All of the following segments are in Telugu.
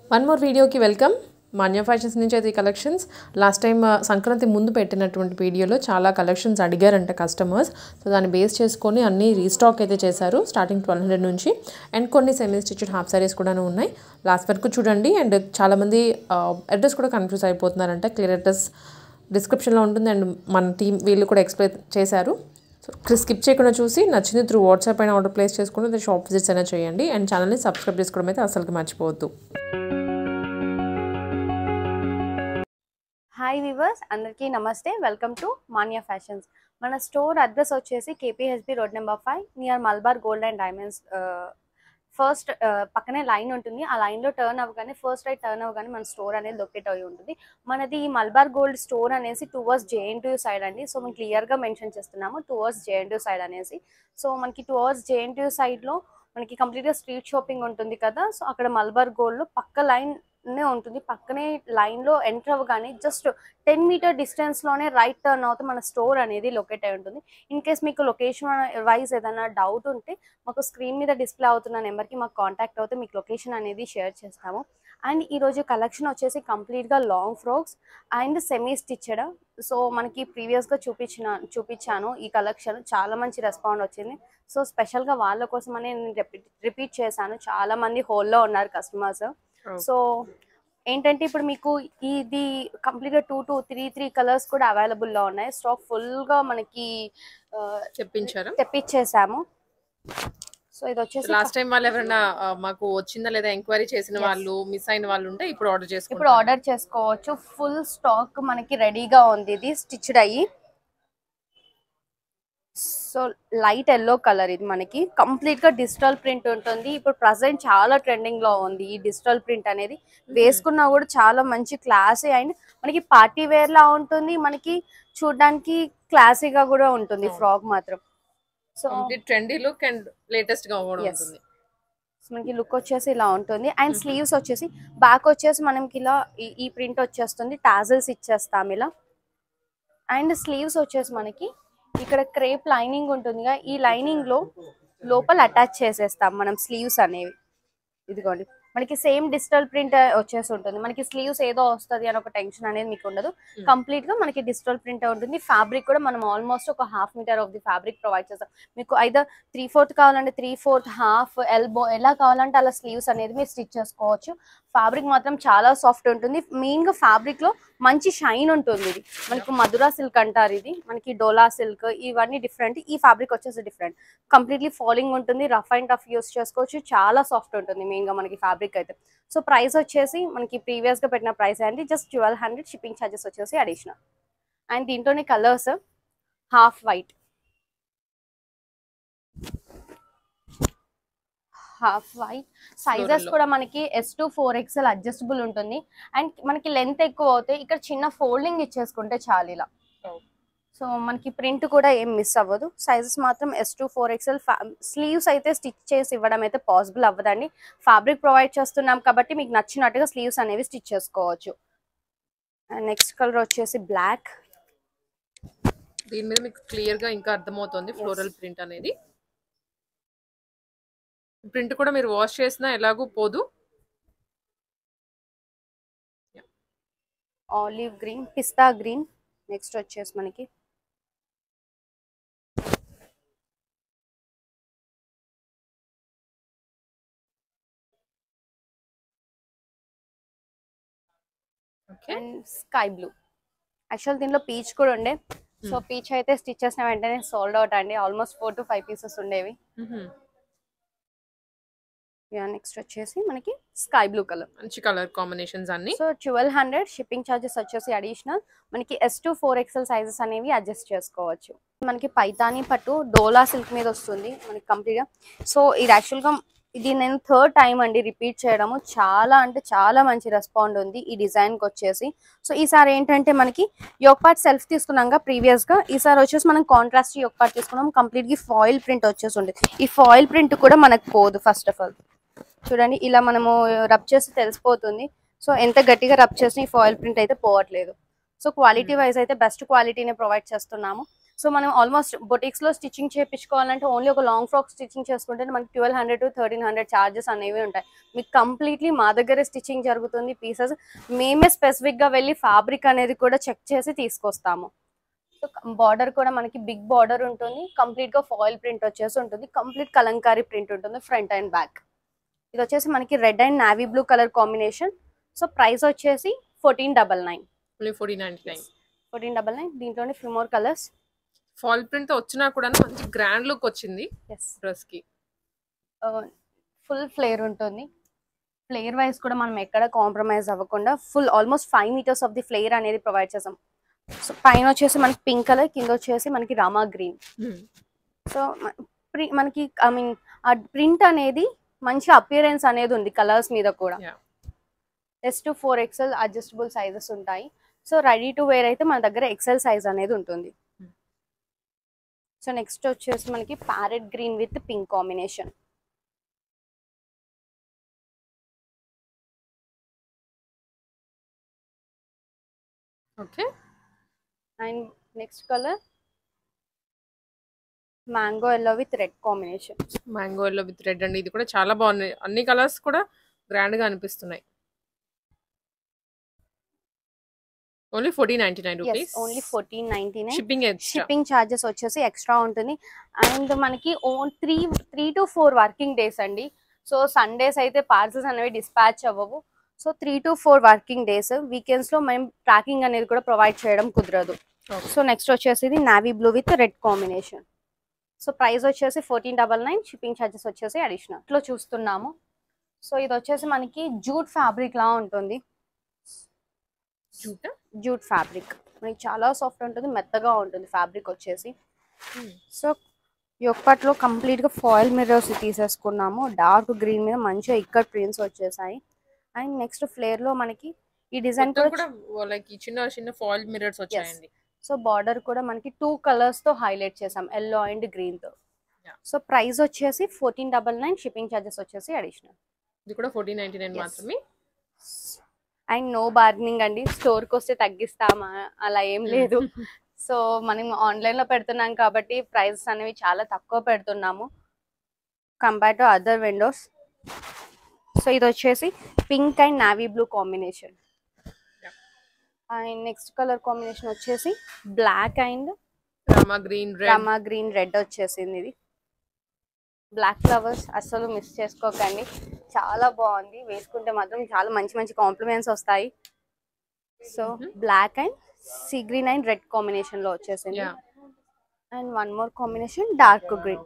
వన్ మోర్ వీడియోకి వెల్కమ్ మాన్యా ఫ్యాషన్స్ నుంచి అయితే ఈ కలెక్షన్స్ లాస్ట్ టైం ఆ, సంక్రాంతి ముందు పెట్టినటువంటి వీడియోలో చాలా కలెక్షన్స్ అడిగారంట కస్టమర్స్ సో దాన్ని బేస్ చేసుకొని అన్ని రీస్టాక్ అయితే చేశారు స్టార్టింగ్ ట్వెల్వ్ హండ్రెడ్ నుంచి అండ్ కొన్ని సెమీ స్టిచ్డ్ హాఫ్ సారీస్ కూడా ఉన్నాయి లాస్ట్ వరకు చూడండి అండ్ చాలామంది అడ్రస్ కూడా కన్ఫ్యూజ్ అయిపోతున్నారంట క్లియర్ అడ్రస్ డిస్క్రిప్షన్లో ఉంటుంది అండ్ మన టీం వీళ్ళు కూడా ఎక్స్ప్లెయిన్ చేశారు సో స్కిప్ చేయకుండా చూసి నచ్చింది త్రూ వాట్సాప్ అయినా ఆర్డర్ ప్లేస్ చేసుకుని లేదా షాప్ విజిట్స్ అయినా చేయండి అండ్ ఛానల్ని సబ్స్క్రైబ్ చేసుకోవడం అయితే అసలుకి మర్చిపోవద్దు హాయ్ వివర్స్ అందరికీ నమస్తే వెల్కమ్ టు మాన్యా ఫ్యాషన్స్ మన స్టోర్ అడ్రస్ వచ్చేసి KPHB road number five near Malabar gold and diamonds first పక్కనే లైన్ ఉంటుంది ఆ లైన్లో టర్న్ అవ్వగానే ఫస్ట్ రైట్ టర్న్ అవ్వగానే మన స్టోర్ అనేది లొకేట్ అయి ఉంటుంది మనది ఈ మల్బార్ గోల్డ్ స్టోర్ అనేసి టువర్స్ జేఎన్టీ సైడ్ అండి సో మనం క్లియర్గా మెన్షన్ చేస్తున్నాము టువర్స్ జేఎన్టీ సైడ్ అనేసి సో మనకి టువర్స్ జేఎన్టీ సైడ్లో మనకి కంప్లీట్గా స్ట్రీట్ షాపింగ్ ఉంటుంది కదా సో అక్కడ మల్బార్ గోల్డ్లో పక్క లైన్ నే ఉంటుంది పక్కనే లైన్ లో ఎంటర్ అవ్వగానే జస్ట్ టెన్ మీటర్ డిస్టెన్స్ లోనే రైట్ టర్న్ అవుతే మన స్టోర్ అనేది లొకేట్ అయి ఉంటుంది ఇన్ కేస్ మీకు లొకేషన్ వైజ్ ఏదైనా డౌట్ ఉంటే మాకు స్క్రీన్ మీద డిస్ప్లే అవుతున్న నెంబర్కి మాకు కాంటాక్ట్ అవుతే మీకు లొకేషన్ అనేది షేర్ చేస్తాము అండ్ ఈరోజు కలెక్షన్ వచ్చేసి కంప్లీట్గా long frocks and semi stitched so మనకి ప్రీవియస్గా చూపించిన చూపించాను ఈ కలెక్షన్ చాలా మంచి రెస్పాండ్ వచ్చింది సో స్పెషల్గా వాళ్ళ కోసమనే నేను రిపీట్ రిపీట్ చేశాను చాలా మంది హోల్లో ఉన్నారు కస్టమర్స్ సో ఏంటంటే ఇప్పుడు మీకు ఇది కంప్లీట్ గా two two three three colours కూడా అవైలబుల్ లో ఉన్నాయి స్టాక్ ఫుల్ గా మనకి ఆ, చెప్పించారా తెప్పించేసాము సో ఇది వచ్చేసి లాస్ట్ టైం వాళ్ళు ఎవరైనా ఆ, మాకు వచ్చిందా లేదా ఎంక్వైరీ చేసిన వాళ్ళు మిస్ అయిన వాళ్ళు ఉంటే ఇప్పుడు ఆర్డర్ చేసుకో ఇప్పుడు ఆర్డర్ చేసుకోవచ్చు ఫుల్ స్టాక్ మనకి రెడీగా ఉంది ఇది స్టిచ్డ్ అయ్యి సో లైట్ ఎల్లో కలర్ ఇది మనకి కంప్లీట్ గా డిజిటల్ ప్రింట్ ఉంటుంది ఇప్పుడు ప్రజెంట్ చాలా ట్రెండింగ్ లో ఉంది ఈ డిజిటల్ ప్రింట్ అనేది వేసుకున్నా కూడా చాలా మంచి క్లాసీ అండ్ మనకి పార్టీ వేర్ లా ఉంటుంది మనకి చూడడానికి క్లాసీగా కూడా ఉంటుంది ఫ్రాక్ మాత్రం so trendy look and latest గా కూడా Yes. ఉంటుంది మనకి లుక్ వచ్చేసి ఇలా ఉంటుంది అండ్ స్లీవ్స్ వచ్చేసి బ్యాక్ వచ్చేసి మనకి ఇలా ఈ- ఈ ప్రింట్ వచ్చేస్తుంది టాజల్స్ ఇచ్చేస్తాం ఇలా అండ్ స్లీవ్స్ వచ్చేసి మనకి ఇక్కడ క్రేప్ లైనింగ్ ఉంటుందిగా ఈ లైనింగ్ లో లోపల అటాచ్ చేసేస్తాం మనం స్లీవ్స్ అనేవి ఇదిగోండి మనకి సేమ్ డిజిటల్ ప్రింట్ వచ్చేసి ఉంటుంది మనకి స్లీవ్స్ ఏదో వస్తుంది అని ఒక టెన్షన్ అనేది మీకు ఉండదు కంప్లీట్ గా మనకి డిజిటల్ ప్రింట్ ఉంటుంది ఫ్యాబ్రిక్ కూడా మనం ఆల్మోస్ట్ ఒక half metre of the fabric provide చేస్తాం మీకు ఐదర్ త్రీ ఫోర్త్ కావాలంటే త్రీ ఫోర్త్ హాఫ్ ఎల్బో ఎలా కావాలంటే అలా స్లీవ్స్ అనేది మీరు స్టిచ్ చేసుకోవచ్చు ఫ్యాబ్రిక్ మాత్రం చాలా సాఫ్ట్ ఉంటుంది మెయిన్ గా ఫ్యాబ్రిక్ లో మంచి షైన్ ఉంటుంది ఇది మనకి మధురా సిల్క్ అంటారు ఇది మనకి డోలా సిల్క్ ఇవన్నీ డిఫరెంట్ ఈ ఫ్యాబ్రిక్ వచ్చేసి డిఫరెంట్ కంప్లీట్లీ ఫాలింగ్ ఉంటుంది రఫ్ అండ్ టఫ్ యూస్ చేసుకోవచ్చు చాలా సాఫ్ట్ ఉంటుంది మెయిన్ గా మనకి ఫ్యాబ్రిక్ అయితే సో ప్రైస్ వచ్చేసి మనకి ప్రీవియస్ గా పెట్టిన ప్రైస్ అండి just twelve hundred shipping charges వచ్చేసి అడిషనల్ అండ్ దీంట్లోనే colours half white half white sizes Floral లో. కూడా మనకి S to four XL adjustable ఉంటుంది అండ్ మనకి లెంత్ ఎక్కువ అవుతాయి ఇక్కడ చిన్న ఫోల్డింగ్ ఇచ్చేసుకుంటే చాలు ఇలా Oh. సో మనకి ప్రింట్ కూడా ఏం మిస్ అవ్వదు సైజెస్ మాత్రం S to four XL sleeves అయితే స్టిచ్ చేసి ఇవ్వడం అయితే పాసిబుల్ అవ్వదండి ఫ్యాబ్రిక్ ప్రొవైడ్ చేస్తున్నాం కాబట్టి మీకు నచ్చినట్టుగా స్లీవ్స్ అనేవి స్టిచ్ చేసుకోవచ్చు అండ్ నెక్స్ట్ కలర్ వచ్చేసి బ్లాక్ దీని మీద మీకు క్లియర్ గా ఇంకా అర్థమవుతుంది ఫ్లోరల్ ప్రింట్ అనేది ప్రింట్ కూడా మీరు వాష్ చేసినా ఎలాగూ పోదు olive green pista green next వచ్చేసి మనకి okay and sky blue actual దీనిలో పీచ్ కూడా ఉండే సో పీచ్ అయితే స్టిచ్ చేసిన వెంటనే సోల్డ్ అవుట్ అండి almost four to five pieces next నెక్స్ట్ వచ్చేసి మనకి స్కై బ్లూ కలర్ మంచి కలర్ కాంబినేషన్స్ అన్ని so twelve hundred shipping charges వచ్చేసి అడిషనల్ మనకి S to four XL sizes అనేవి అడ్జస్ట్ చేసుకోవచ్చు మనకి పైతానీ పట్టు డోలా సిల్క్ మీద వస్తుంది మనకి కంప్లీట్గా సో ఇది యాక్చువల్గా ఇది నేను థర్డ్ టైం అండి రిపీట్ చేయడము చాలా అంటే చాలా మంచి రెస్పాండ్ ఉంది ఈ డిజైన్కి వచ్చేసి సో ఈసారి ఏంటంటే మనకి యోక్ పార్ట్ సెల్ఫ్ తీసుకున్నాక ప్రీవియస్గా ఈసారి వచ్చేసి మనం కాంట్రాస్ట్ యోక్ పార్ట్ తీసుకున్నాం కంప్లీట్గా ఫాయిల్ ప్రింట్ వచ్చేసి ఉంది ఈ ఫాయిల్ ప్రింట్ కూడా మనకు పోదు ఫస్ట్ ఆఫ్ ఆల్ చూడండి ఇలా మనము రబ్ చేసి తెలిసిపోతుంది సో ఎంత గట్టిగా రబ్ చేసిన ఈ ఫాయిల్ ప్రింట్ అయితే పోవట్లేదు సో క్వాలిటీ వైజ్ అయితే బెస్ట్ క్వాలిటీనే ప్రొవైడ్ చేస్తున్నాము సో మనం ఆల్మోస్ట్ బొటిక్స్ లో స్టిచ్చింగ్ చేయించుకోవాలంటే ఓన్లీ ఒక లాంగ్ ఫ్రాక్ స్టిచ్చింగ్ చేసుకుంటే మనకి twelve hundred to thirteen hundred charges అనేవి ఉంటాయి మీకు కంప్లీట్లీ మా దగ్గరే స్టిచ్చింగ్ జరుగుతుంది పీసెస్ మేమే స్పెసిఫిక్ గా వెళ్ళి ఫ్యాబ్రిక్ అనేది కూడా చెక్ చేసి తీసుకొస్తాము సో బార్డర్ కూడా మనకి బిగ్ బార్డర్ ఉంటుంది కంప్లీట్ గా ఫాయిల్ ప్రింట్ వచ్చేసి ఉంటుంది కంప్లీట్ కలంకారీ ప్రింట్ ఉంటుంది ఫ్రంట్ అండ్ బ్యాక్ ఇది వచ్చేసి మనకి red and navy blue colour combination so price వచ్చేసి fourteen double nine only forty ninety nine fourteen double nine దీంట్లోనే few more colours fall print తో వచ్చినా కూడా మంచి గ్రాండ్ లుక్ వచ్చింది ఎస్ డ్రెస్ కి ఫుల్ ఫ్లేర్ ఉంటుంది ఫ్లేర్ వైజ్ కూడా మనం ఎక్కడ కాంప్రమైజ్ అవ్వకుండా full almost five metres of the flare అనేది ప్రొవైడ్ చేసాం సో పైన వచ్చేసి మనకి పింక్ కలర్ కింద వచ్చేసి మనకి రామా గ్రీన్ సో మనకి ఐ మీన్ ఆ ప్రింట్ అనేది మంచి అపియరెన్స్ అనేది ఉంది కలర్స్ మీద కూడా Yeah. S to four XL adjustable sizes ఉంటాయి సో రెడీ టు వేర్ అయితే మన దగ్గర ఎక్సెల్ సైజ్ అనేది ఉంటుంది Hmm. సో నెక్స్ట్ వచ్చేసి మనకి parrot green with pink combination okay and next colour mango yellow with red combination mango yellow with red అండి ఇది కూడా చాలా బాగున్నాయి అన్ని కలర్స్ కూడా గ్రాండ్ గా అనిపిస్తున్నాయి only forty ninety nine rupees only fourteen ninety nine shipping extra shipping charges వచ్చేసి ఎక్స్ట్రా ఉంటుంది అండ్ మనకి on three three to four working days అండి సో సండేస్ అయితే పార్సల్స్ అనేవి డిస్పాచ్ అవ్వవు so three to four working days weekends లో మేము ట్రాకింగ్ అనేది కూడా ప్రొవైడ్ చేయడం కుదరదు Okay. సో నెక్స్ట్ వచ్చేసి ఇది navy blue with red combination so price వచ్చేసి fourteen double nine shipping charges వచ్చేసి అడిషనల్ ఇట్లా చూస్తున్నాము సో ఇది వచ్చేసి మనకి జూట్ ఫ్యాబ్రిక్ లా ఉంటుంది జూట్ జూట్ ఫ్యాబ్రిక్ మనకి చాలా సాఫ్ట్ ఉంటుంది మెత్తగా ఉంటుంది ఫ్యాబ్రిక్ వచ్చేసి సో యొక్కట్లో కంప్లీట్గా ఫాయిల్ మిర్రర్స్ తీసేసుకున్నాము డార్క్ గ్రీన్ మీద మంచిగా ఇక్కడ ప్రింట్స్ వచ్చేసాయి అండ్ నెక్స్ట్ ఫ్లేర్ లో మనకి ఈ డిజైన్ మొత్తం కూడా కూడా లైక్ చిన్న చిన్న ఫాయిల్ మిరర్స్ వచ్చాయండి సో బార్డర్ కూడా మనకి టూ కలర్స్ తో హైలైట్ చేసాం ఎల్లో అండ్ గ్రీన్ తో Yeah. సో ప్రైస్ వచ్చేసి fourteen double nine shipping charges వచ్చేసి అడిషనల్ ఇది కూడా ఫోర్టీ నైన్టీ నైన్ Yes. మాత్రమే అండ్ నో బార్గెనింగ్ అండి స్టోర్కి వస్తే తగ్గిస్తామా అలా ఏం లేదు సో మనం ఆన్లైన్ లో పెడుతున్నాం కాబట్టి ప్రైసెస్ అనేవి చాలా తక్కువ పెడుతున్నాము compare to other windows so ఇది వచ్చేసి pink and navy blue combination and next colour combination వచ్చేసి black and Rama green red Rama green red వచ్చేసింది ఇది బ్లాక్ ఫ్లవర్స్ అస్సలు మిస్ చేసుకోకండి చాలా బాగుంది వేసుకుంటే మాత్రం చాలా మంచి మంచి కాంప్లిమెంట్స్ వస్తాయి so black and sea green and red combination లో వచ్చేసింది yeah and one more combination dark green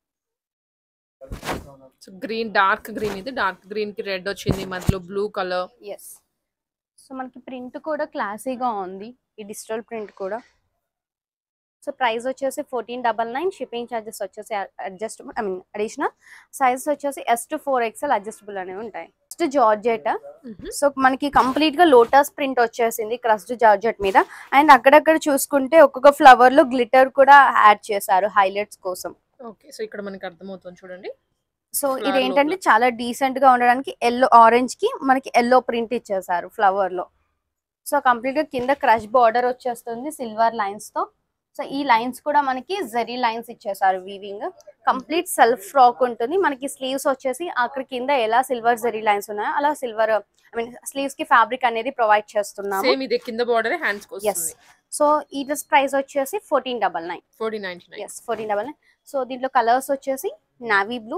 so green dark green ఇది డార్క్ గ్రీన్ కి రెడ్ వచ్చింది మధ్యలో బ్లూ కలర్ ఎస్ సో మనకి ప్రింట్ కూడా క్లాసీగా ఉంది ఈ డిజిటల్ ప్రింట్ కూడా సో ప్రైస్ వచ్చేసి fourteen double nine shipping charges వచ్చేసి adjustable I mean additional sizes వచ్చేసి S to four XL adjustable అనేవి ఉంటాయి నెక్స్ట్ జార్జెట్ సో మనకి కంప్లీట్ గా లోటస్ ప్రింట్ వచ్చేసింది క్రస్ట్ జార్జెట్ మీద అండ్ అక్కడక్కడ చూసుకుంటే ఒక్కొక్క ఫ్లవర్ లో గ్లిటర్ కూడా యాడ్ చేశారు హైలైట్స్ కోసం ఓకే సో ఇక్కడ మనకి అర్థమవుతుంది చూడండి సో Flower ఇది ఏంటంటే చాలా డీసెంట్ గా ఉండడానికి ఎల్లో ఆరెంజ్ కి మనకి ఎల్లో ప్రింట్ ఇచ్చేసారు ఫ్లవర్ లో సో కంప్లీట్ గా కింద క్రష్ బార్డర్ వచ్చేస్తుంది సిల్వర్ లైన్స్ తో సో ఈ లైన్స్ కూడా మనకి జరీ లైన్స్ ఇచ్చేసారు వీవింగ్ కంప్లీట్ సెల్ఫ్ ఫ్రాక్ ఉంటుంది మనకి స్లీవ్స్ వచ్చేసి అక్కడ కింద ఎలా సిల్వర్ జరీ లైన్స్ ఉన్నాయో అలా సిల్వర్ ఐ మీన్ స్లీవ్స్ కి ఫ్యాబ్రిక్ అనేది ప్రొవైడ్ చేస్తున్నాము సేమ్ ఇది కింద బార్డర్ హ్యాండ్స్ కి ఎస్ వస్తుంది సో ఈ డ్రెస్ ప్రైస్ వచ్చేసి fourteen double nine forty ninety nine yes fourteen double nine so దీంట్లో కలర్స్ వచ్చేసి నావీ బ్లూ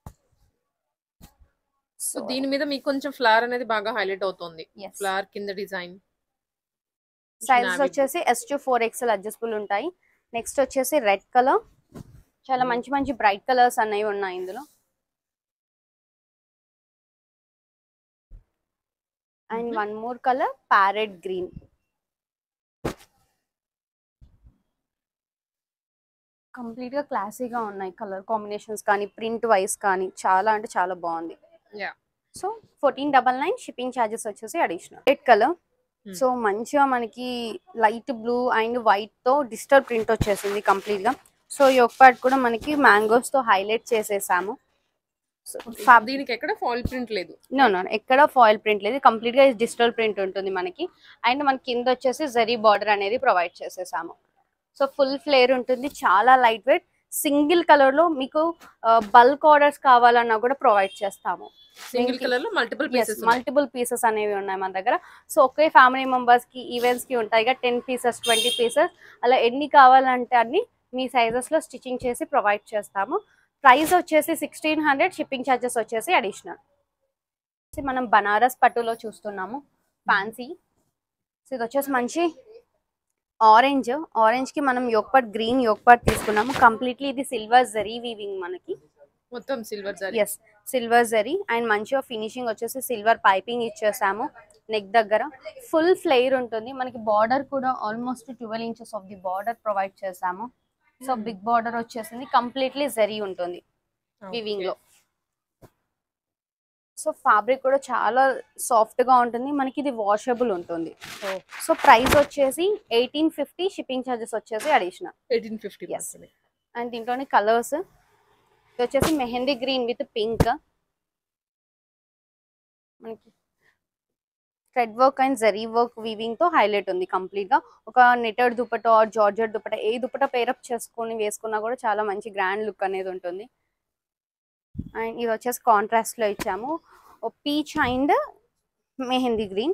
సో దీని మీద మీకు కొంచెం ఫ్లవర్ అనేది బాగా హైలైట్ అవుతుంది Yes. ఫ్లవర్ కింద డిజైన్ సైజెస్ Navy వచ్చేసి S to four XL adjustable ఉంటాయి నెక్స్ట్ వచ్చేసి రెడ్ కలర్ చాలా మంచి మంచి బ్రైట్ కలర్స్ అనేవి ఉన్నాయి ఇందులో and Mhm. One more colour parrot green complete గా క్లాసీగా ఉన్నాయి కలర్ కాంబినేషన్స్ కానీ ప్రింట్ వైస్ కానీ చాలా అంటే చాలా బాగుంది yeah so fourteen double nine shipping charges వచ్చేసి additional red colour Hmm. So మంచిగా మనకి లైట్ బ్లూ అండ్ వైట్ తో డిజిటల్ ప్రింట్ వచ్చేసింది కంప్లీట్ గా సో ఈ ఒక్క part కూడా మనకి మ్యాంగోస్ తో హైలైట్ చేసేసాము సో దీనికి ఎక్కడ ఫాల్ ప్రింట్ లేదు నో నో ఎక్కడ ఫాయిల్ ప్రింట్ లేదు కంప్లీట్ గా డిజిటల్ ప్రింట్ ఉంటుంది మనకి అండ్ మనకి కింద వచ్చేసి జరీ బార్డర్ అనేది ప్రొవైడ్ చేసేసాము సో ఫుల్ ఫ్లేర్ ఉంటుంది చాలా లైట్ వెయిట్ సింగిల్ కలర్ లో మీకు బల్క్ ఆర్డర్స్ కావాలన్నా కూడా ప్రొవైడ్ చేస్తాము సింగిల్ కలర్ లో మల్టిపుల్ పీసెస్ మల్టిపుల్ పీసెస్ అనేవి ఉన్నాయి మన దగ్గర సో ఒకే ఫ్యామిలీ మెంబర్స్ కి ఈవెంట్స్ కి ఉంటాయి టెన్ పీసెస్ ట్వంటీ పీసెస్ అలా ఎన్ని కావాలంటే అన్ని మీ సైజెస్ లో స్టిచ్చింగ్ చేసి ప్రొవైడ్ చేస్తాము ప్రైస్ వచ్చేసి సిక్స్టీన్ హండ్రెడ్ షిప్పింగ్ ఛార్జెస్ వచ్చేసి అడిషనల్ మనం బనారస్ పట్టులో చూస్తున్నాము ఫ్యాన్సీ సో ఇది వచ్చేసి మంచి ఆరెంజ్ ఆరెంజ్ కి మనం యోక్పట్ గ్రీన్ యోక్పట్ తీసుకున్నాము కంప్లీట్లీ ఇది సిల్వర్ జరీ వీవింగ్ మనకి మొత్తం silver zari yes silver zari and మంచిగా ఫినిషింగ్ వచ్చేసి సిల్వర్ పైపింగ్ ఇచ్చేసాము నెక్ దగ్గర ఫుల్ ఫ్లేర్ ఉంటుంది మనకి బార్డర్ కూడా almost twelve inches of the border provide చేసాము సో బిగ్ బార్డర్ వచ్చేసింది కంప్లీట్లీ జరీ ఉంటుంది వివింగ్ లో సో ఫ్యాబ్రిక్ కూడా చాలా సాఫ్ట్ గా ఉంటుంది మనకి ఇది వాషబుల్ ఉంటుంది సో ప్రైస్ వచ్చేసి ఎయిటీన్ ఫిఫ్టీ షిప్పింగ్ ఛార్జెస్ వచ్చేసి additional eighteen fifty Yes. And దీంట్లోని కలర్స్ ఇది వచ్చేసి మెహందీ గ్రీన్ విత్ పింక్ మనకి thread work and zari work weaving తో హైలైట్ ఉంది కంప్లీట్ గా ఒక netted dupatta or georgette dupatta ఏ దుపట పేరప్ చేసుకొని వేసుకున్నా కూడా చాలా మంచి గ్రాండ్ లుక్ అనేది ఉంటుంది అండ్ ఇది వచ్చేసి కాంట్రాస్ట్ లో ఇచ్చాము peach and mehndi green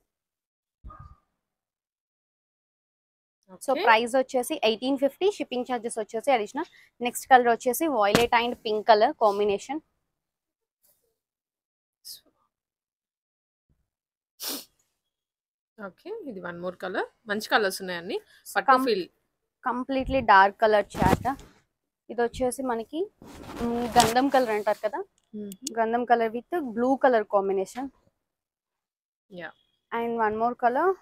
so price వచ్చేసి ఎయిటీన్ ఫిఫ్టీ షిప్పింగ్ ఛార్జెస్ వచ్చేసి అడిషనల్ నెక్స్ట్ కలర్ వచ్చేసి violet and pink colour combination okay ఇది వన్ మోర్ కలర్ మంచి కలర్స్ ఉన్నాయండి పట్టు Com- feel completely dark colour chart ఇది వచ్చేసి మనకి మ్, గంధం కలర్ అంటారు కదా గంధం colour with blue colour combination yeah and one more colour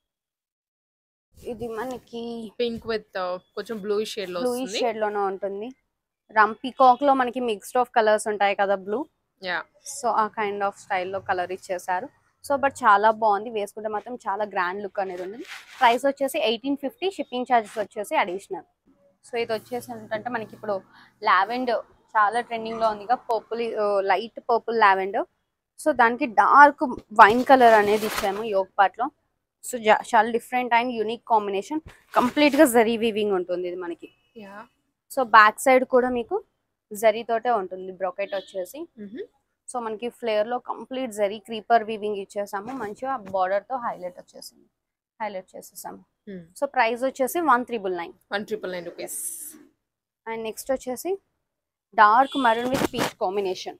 ఇది మనకి పింక్ విత్ కొంచెం బ్లూ షేడ్ లో బ్లూ వస్తుంది షేడ్ లోనే ఉంటుంది రమ్ పికాక్ లో మనకి మిక్స్డ్ ఆఫ్ కలర్స్ ఉంటాయి కదా బ్లూ యా సో ఆ కైండ్ ఆఫ్ స్టైల్లో కలర్ ఇచ్చేసారు సో బట్ చాలా బాగుంది వేసుకుంటే మాత్రం చాలా గ్రాండ్ లుక్ అనేది ఉంటుంది ప్రైస్ వచ్చేసి ఎయిటీన్ ఫిఫ్టీ షిప్పింగ్ ఛార్జెస్ వచ్చేసి అడిషనల్ సో ఇది వచ్చేసి ఏంటంటే మనకి ఇప్పుడు లావెండర్ చాలా ట్రెండింగ్ లో ఉందిగా purple light purple lavender so దానికి డార్క్ వైన్ కలర్ అనేది ఇచ్చాము యోగ్ పార్ట్ లో సో చాలా different and unique combination complete గా జరీ వీవింగ్ ఉంటుంది ఇది మనకి యా సో బ్యాక్ సైడ్ కూడా మీకు జరీతోటే ఉంటుంది బ్రొకెట్ వచ్చేసి సో మనకి ఫ్లేర్ లో కంప్లీట్ జరీ క్రీపర్ వీవింగ్ ఇచ్చేసాము మంచిగా బార్డర్ తో హైలైట్ వచ్చేసింది హైలైట్ చేసేసాము సో ప్రైస్ వచ్చేసి one triple nine one triple nine rupees and next వచ్చేసి dark maroon with peach combination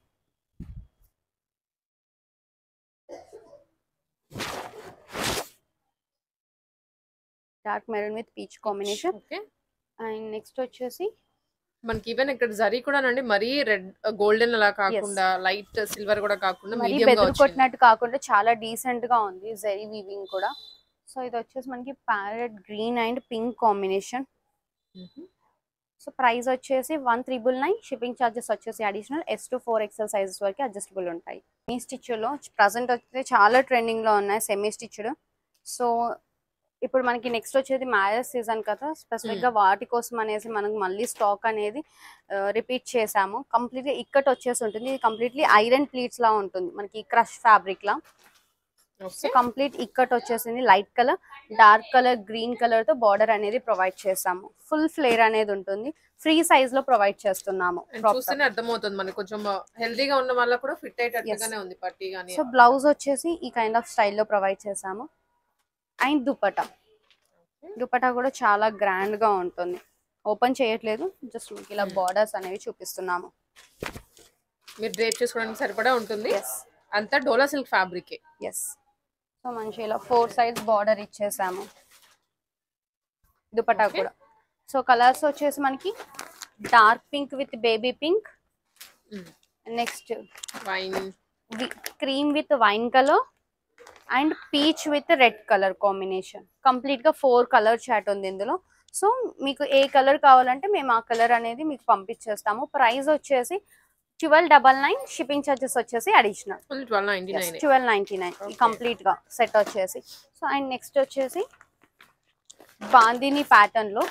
dark maroon with peach combination okay and next వచ్చేసి మనకి ఈవెన్ ఇక్కడ జరీ కూడా అండి మరీ రెడ్ గోల్డెన్ అలా కాకుండా లైట్ సిల్వర్ కూడా కాకుండా మరి మీడియం గా బెదురు వచ్చింది కొట్టినట్టు కాకుండా చాలా డీసెంట్ గా ఉంది జరీ వీవింగ్ కూడా సో ఇది వచ్చేసి మనకి parrot green and pink combination మ్మ్. సో ప్రైస్ వచ్చేసి one triple nine shipping charges వచ్చేసి additional S to four XL sizes వరకు అడ్జస్టబుల్ ఉంటాయి సెమీ స్టిచ్లో ప్రజెంట్ వచ్చి చాలా ట్రెండింగ్ లో ఉన్నాయి సెమీ స్టిచ్డ్ సో ఇప్పుడు మనకి నెక్స్ట్ వచ్చేది మ్యారేజ్ సీజన్ కదా స్పెసిఫిక్ గా వాటి కోసం అనేసి మనకు మళ్ళీ స్టాక్ అనేది రిపీట్ చేసాము కంప్లీట్ గా ఇక్కట్ వచ్చేసి ఉంటుంది ఇది కంప్లీట్లీ ఐరన్ ప్లీట్స్ లా ఉంటుంది మనకి క్రష్ ఫ్యాబ్రిక్ లా సో ఓకే కంప్లీట్ ఇక్కట్ వచ్చేసింది light colour dark colour green colour తో బార్డర్ అనేది ప్రొవైడ్ చేసాము ఫుల్ ఫ్లేర్ అనేది ఉంటుంది ఫ్రీ సైజ్ లో ప్రొవైడ్ చేస్తున్నాము And చూస్తేనే అర్థమవుతుంది మనకి కొంచెం హెల్దీగా ఉన్న వాళ్ళకి కూడా ఫిట్ అయ్యేటట్టుగానే ఉంది పట్టి కానీ సో బ్లౌజ్ వచ్చేసి ఈ కైండ్ ఆఫ్ స్టైల్లో ప్రొవైడ్ చేసాము అండ్ దుపట్టా దుపట్టా కూడా చాలా గ్రాండ్ గా ఉంటుంది ఓపెన్ చేయట్లేదు జస్ట్ మీకు ఇలా బార్డర్స్ అనేవి చూపిస్తున్నాము మీరు డ్రేప్ చేసుకోవడానికి సరిపడా ఉంటుంది ఎస్ అంతా dola silk fabric yes so మంచి ఇలా ఫోర్ సైడ్స్ బార్డర్ ఇచ్చేసాము దుపట్టా Okay. కూడా సో కలర్స్ వచ్చేసి మనకి dark pink with baby pink next wine cream with wine colour and peach with red colour combination complete గా ఫోర్ కలర్ చాట్ ఉంది ఇందులో సో మీకు ఏ కలర్ కావాలంటే మేము ఆ కలర్ అనేది మీకు పంపించేస్తాము ప్రైస్ వచ్చేసి twelve double nine shipping charges వచ్చేసి additional only twelve ninety nine twelve ninety nine Okay. Complete గా సెట్ వచ్చేసి సో అండ్ నెక్స్ట్ వచ్చేసి బాందిని ప్యాటర్న్ లో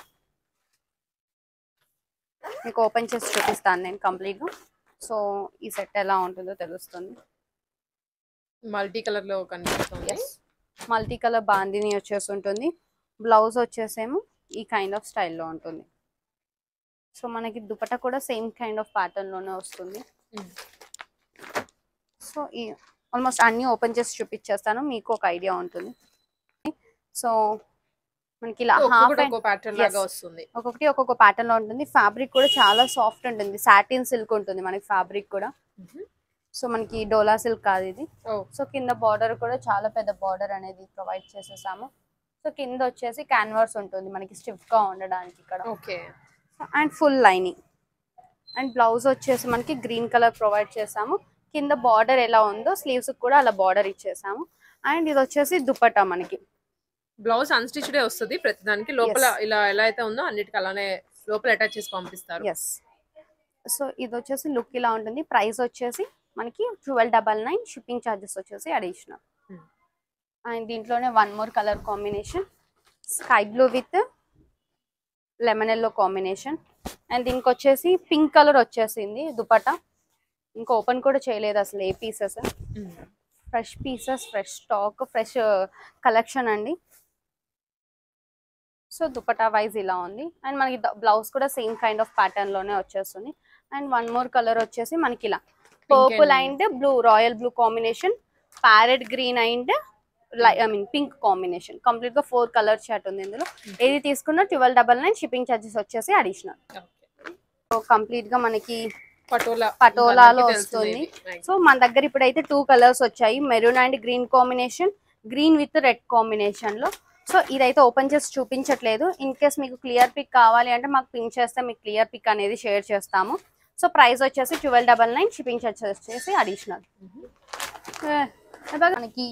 మీకు ఓపెన్ చేసి చూపిస్తాను నేను కంప్లీట్ గా సో ఈ సెట్ ఎలా ఉంటుందో తెలుస్తుంది మల్టీ కలర్ లో కనిపిస్తుంది ఎస్ మల్టీ కలర్ బాందిని వచ్చేసి ఉంటుంది బ్లౌజ్ వచ్చేసేమో ఈ కైండ్ ఆఫ్ స్టైల్లో ఉంటుంది సో మనకి దుపట్టా కూడా సేమ్ కైండ్ ఆఫ్ ప్యాటర్న్లోనే వస్తుంది సో ఈ ఆల్మోస్ట్ అన్నీ ఓపెన్ చేసి చూపించేస్తాను మీకు ఒక ఐడియా ఉంటుంది సో మనకి ఇలా హాఫ్ ఒక్కొక్కటి ఒక ప్యాటర్న్ లాగా Yes. వస్తుంది ఒక్కొక్కటి ఒక్కొక్క ప్యాటర్న్ లో ఉంటుంది ఫ్యాబ్రిక్ కూడా చాలా సాఫ్ట్ ఉంటుంది సాటిన్ సిల్క్ ఉంటుంది మనకి ఫ్యాబ్రిక్ కూడా సో మనకి డోలా సిల్క్ కాదు ఇది ఓ సో కింద బార్డర్ కూడా చాలా పెద్ద బార్డర్ అనేది ప్రొవైడ్ చేసేసాము సో కింద వచ్చేసి క్యాన్వాస్ ఉంటుంది మనకి స్టిఫ్ గా ఉండడానికి ఇక్కడ okay and full lining and blouse వచ్చేసి మనకి గ్రీన్ కలర్ ప్రొవైడ్ చేసాము కింద బార్డర్ ఎలా ఉందో స్లీవ్స్ కూడా అలా బార్డర్ ఇచ్చేసాము అండ్ ఇది వచ్చేసి దుపట్టా మనకి బ్లౌజ్ అన్స్టిచ్డే వస్తుంది ప్రతిదానికి లోపల Yes. ఇలా ఎలా అయితే ఉందో అన్నిటికీ అలానే లోపల అటాచ్ చేసి పంపిస్తారు ఎస్ సో ఇది వచ్చేసి లుక్ ఇలా ఉంటుంది ప్రైస్ వచ్చేసి మనకి twelve double nine shipping charges వచ్చేసి అడిషనల్ Hmm. అండ్ దీంట్లోనే one more colour combination sky blue with lemon yellow combination and దీనికి వచ్చేసి పింక్ కలర్ వచ్చేసింది దుపట్టా ఇంకా ఓపెన్ కూడా చేయలేదు అసలు ఏ pieces fresh pieces fresh stock fresh collection అండి సో దుపట్టా వైజ్ ఇలా ఉంది అండ్ మనకి బ్లౌజ్ కూడా సేమ్ కైండ్ ఆఫ్ ప్యాటర్న్ లోనే వచ్చేస్తుంది అండ్ వన్ మోర్ కలర్ వచ్చేసి మనకి ఇలా purple and- and blue royal blue combination parrot green and I mean pink combination complete గా ఫోర్ కలర్ చార్ట్ ఉంది ఇందులో ఏది తీసుకున్నా twelve double nine shipping charges వచ్చేసి అడిషనల్ సో కంప్లీట్ గా మనకి పటోలా పటోలాలో అందరికీ తెలిసిందే వస్తుంది. ఇది. సో మన దగ్గర ఇప్పుడైతే టూ కలర్స్ వచ్చాయి maroon and green combination green with red combination లో సో ఇదైతే ఓపెన్ చేసి చూపించట్లేదు ఇన్ కేస్ మీకు క్లియర్ పిక్ కావాలి అంటే మాకు పిన్ చేస్తే మీకు క్లియర్ పిక్ అనేది షేర్ చేస్తాము సో ప్రైస్ వచ్చేసి twelve double nine shipping charges వచ్చేసి అడిషనల్ మనకి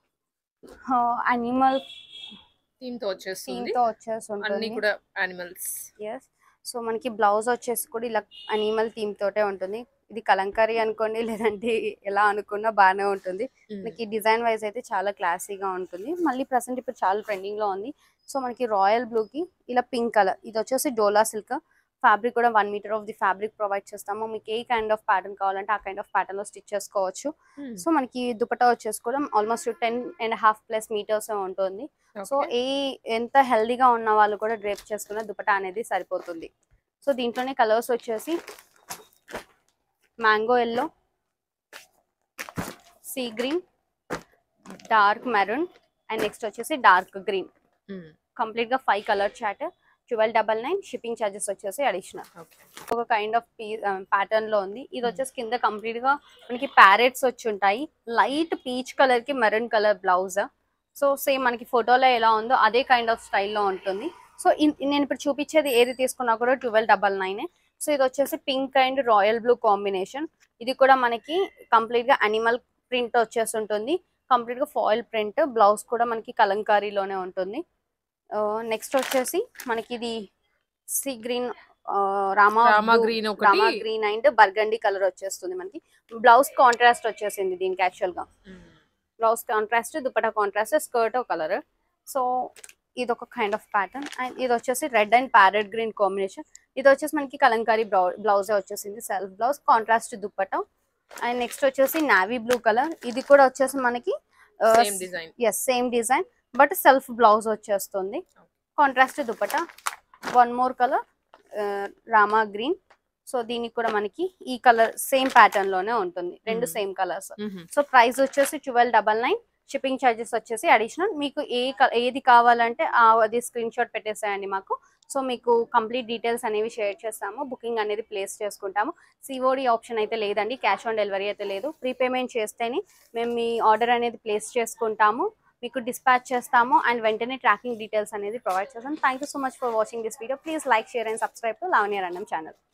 అనిమల్ థీమ్ తో వచ్చేస్తుంది తో వచ్చేసి అన్ని ఉంటుంది కూడా యానిమల్స్ ఎస్ సో మనకి బ్లౌజ్ వచ్చేసి కూడా ఇలా అనిమల్ థీమ్ తోటే ఉంటుంది ఇది కలంకారీ అనుకోండి లేదంటే ఎలా అనుకున్నా బాగానే ఉంటుంది మనకి డిజైన్ వైజ్ అయితే చాలా క్లాసీగా ఉంటుంది మళ్ళీ ప్రజెంట్ ఇప్పుడు చాలా ట్రెండింగ్ లో ఉంది సో మనకి రాయల్ బ్లూ కి ఇలా పింక్ కలర్ ఇది వచ్చేసి డోలా సిల్క్ ఫ్యాబ్రిక్ కూడా one metre of the fabric provide చేస్తాము మీకు ఏ కైండ్ ఆఫ్ ప్యాటర్న్ కావాలంటే ఆ కైండ్ ఆఫ్ ప్యాటర్న్ లో స్టిచ్ చేసుకోవచ్చు సో మనకి దుపట్టా వచ్చేసి కూడా almost ten and half plus metres ఉంటుంది సో ఏ ఎంత హెల్దీగా ఉన్న వాళ్ళు కూడా డ్రేప్ చేసుకున్న దుపట్టా అనేది సరిపోతుంది సో దీంట్లోనే కలర్స్ వచ్చేసి mango yellow sea green dark maroon and next వచ్చేసి డార్క్ గ్రీన్ కంప్లీట్ గా five colour chart twelve double nine shipping charges వచ్చేసి అడిషనల్ ఒక కైండ్ ఆఫ్ పీ ప్యాటర్న్ లో ఉంది ఇది వచ్చేసి కింద కంప్లీట్ గా మనకి ప్యారెట్స్ వచ్చి ఉంటాయి లైట్ పీచ్ కలర్ కి maroon colour blouse so same మనకి ఫోటోలో ఎలా ఉందో అదే కైండ్ ఆఫ్ స్టైల్లో ఉంటుంది సో నేను ఇప్పుడు చూపించేది ఏది తీసుకున్నా కూడా ట్వెల్వ్ డబల్ నైన్ సో ఇది వచ్చేసి pink and royal blue combination ఇది కూడా మనకి కంప్లీట్ గా అనిమల్ ప్రింట్ వచ్చేసి ఉంటుంది కంప్లీట్ గా ఫాయిల్ ప్రింట్ బ్లౌజ్ కూడా మనకి కలంకారీలోనే ఉంటుంది నెక్స్ట్ వచ్చేసి మనకి ఇది sea green Rama Rama blue- green Rama ఒకటి గ్రీన్ అండ్ బర్గండి కలర్ వచ్చేస్తుంది మనకి బ్లౌజ్ కాంట్రాస్ట్ వచ్చేసింది దీనికి యాక్చువల్ గా blouse contrast dupatta contrast skirt colour so ఇది ఒక కైండ్ ఆఫ్ ప్యాటర్న్ అండ్ ఇది వచ్చేసి red and parrot green combination ఇది వచ్చేసి మనకి కలంకారీ బ్లౌజ్ వచ్చేసింది self blouse contrast dupatta and next వచ్చేసి నావీ బ్లూ కలర్ ఇది కూడా వచ్చేసి మనకి same design yes same design but self blouse వచ్చేస్తుంది contrast dupatta one more colour Rama green so దీనికి కూడా మనకి ఈ కలర్ సేమ్ ప్యాటర్న్ లోనే ఉంటుంది రెండు Mhm. Same colours so price వచ్చేసి twelve double nine shipping charges వచ్చేసి అడిషనల్ మీకు ఏ క- ఏది కావాలంటే ఆ అది స్క్రీన్ షాట్ పెట్టేసేయండి మాకు సో మీకు కంప్లీట్ డీటెయిల్స్ అనేవి షేర్ చేస్తాము బుకింగ్ అనేది ప్లేస్ చేసుకుంటాము సిఓడి ఆప్షన్ అయితే లేదండి క్యాష్ ఆన్ డెలివరీ అయితే లేదు ప్రీపేమెంట్ చేస్తేనే మేము మీ ఆర్డర్ అనేది ప్లేస్ చేసుకుంటాము మీకు డిస్పాచ్ చేస్తాము అండ్ వెంటనే ట్రాకింగ్ డీటెయిల్స్ అనేది ప్రొవైడ్ చేస్తాం thank you so much for watching this video please like share and subscribe to Lavanya రండం ఛానల్